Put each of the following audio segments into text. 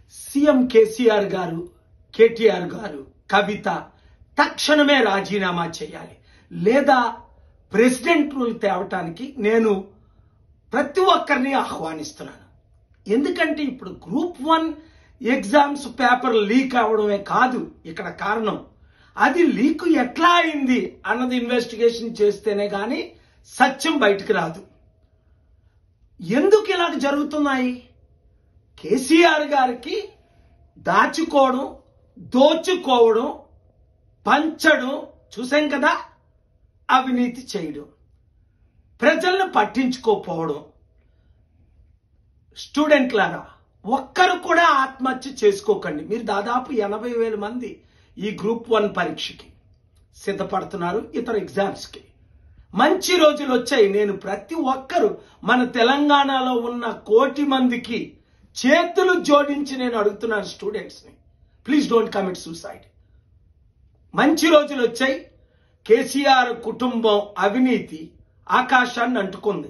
CM KCR గారు కేటీఆర్ గారు కవిత తక్షణమే రాజీనామా చేయాలి లేదా ప్రెసిడెంట్ రూల్ తేవటానికి నేను ప్రతి ఒక్కరిని ఆహ్వానిస్తున్నాను ఎందుకంటే ఇప్పుడు group one exams paper leak అవడమే కాదు ఇక్కడ కారణం అది లీక్ ఎట్లా అయింది అన్నది ఇన్వెస్టిగేషన్ చేస్తేనే కానీ సత్యం బయటికి రాదు ఎందుకు ఇలాగ జరుగుతున్నాయి కేసీఆర్ గారికి దాచుకోవడం దోచుకోవడం పంచడం చూసాం కదా అవినీతి చేయడం ప్రజలను పట్టించుకోకపోవడం స్టూడెంట్లారా ఒక్కరు కూడా ఆత్మహత్య చేసుకోకండి మీరు దాదాపు ఎనభై వేల మంది ఈ గ్రూప్ వన్ పరీక్షకి సిద్ధపడుతున్నారు ఇతర ఎగ్జామ్స్కి మంచి రోజులు వచ్చాయి నేను ప్రతి ఒక్కరు మన తెలంగాణలో ఉన్న కోటి మందికి చేతులు జోడించి నేను అడుగుతున్నాను స్టూడెంట్స్ని ప్లీజ్ డోంట్ కమిట్ సూసైడ్ మంచి రోజులు వచ్చాయి కేసీఆర్ కుటుంబం అవినీతి ఆకాశాన్ని అంటుకుంది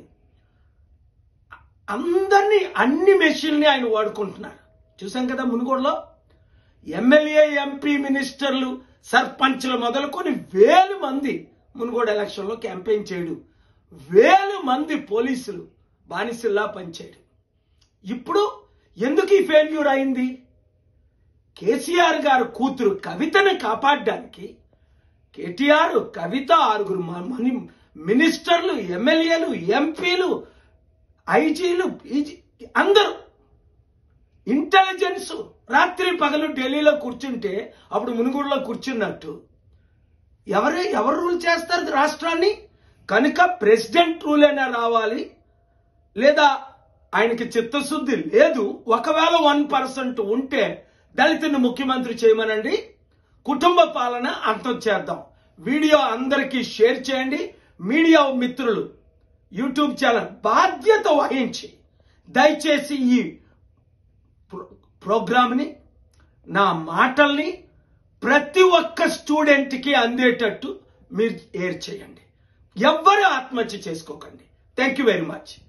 అందరినీ అన్ని మెషిన్ని ఆయన వాడుకుంటున్నారు చూసాం కదా మునుగోడులో ఎమ్మెల్యే ఎంపీ మినిస్టర్లు సర్పంచ్లు మొదలుకొని వేలు మంది మునుగోడు ఎలక్షన్లో క్యాంపెయిన్ చేయడు వేలు మంది పోలీసులు బానిసల్లా పనిచేయడు ఇప్పుడు ఎందుకు ఈ ఫెయిల్యూర్ అయింది కేసీఆర్ గారు కూతురు కవితను కాపాడడానికి కేటీఆర్ కవిత ఆరుగురు మ- మని మినిస్టర్లు ఎమ్మెల్యేలు ఎంపీలు ఐజీలు పీజీ అందరూ ఇంటెలిజెన్స్ రాత్రి పగలు ఢిల్లీలో కూర్చుంటే అప్పుడు మునుగోడులో కూర్చున్నట్టు ఎవరు ఎవరు రూల్ చేస్తారు రాష్ట్రాన్ని కనుక ప్రెసిడెంట్ రూల్ అయినా రావాలి లేదా ఆయనకి చిత్తశుద్ధి లేదు ఒకవేళ వన్ పర్సెంట్ ఉంటే దళితుని ముఖ్యమంత్రి చేయమనండి కుటుంబ పాలన అంతం చేద్దాం వీడియో అందరికీ షేర్ చేయండి మీడియా మిత్రులు యూట్యూబ్ ఛానల్ బాధ్యత వహించి దయచేసి ఈ ప్రో- ప్రోగ్రామ్ని నా మాటల్ని ప్రతి ఒక్క స్టూడెంట్కి అందేటట్టు మీరు ఏర్ చేయండి ఎవ్వరు ఆత్మహత్య చేసుకోకండి థ్యాంక్ యూ వెరీ మచ్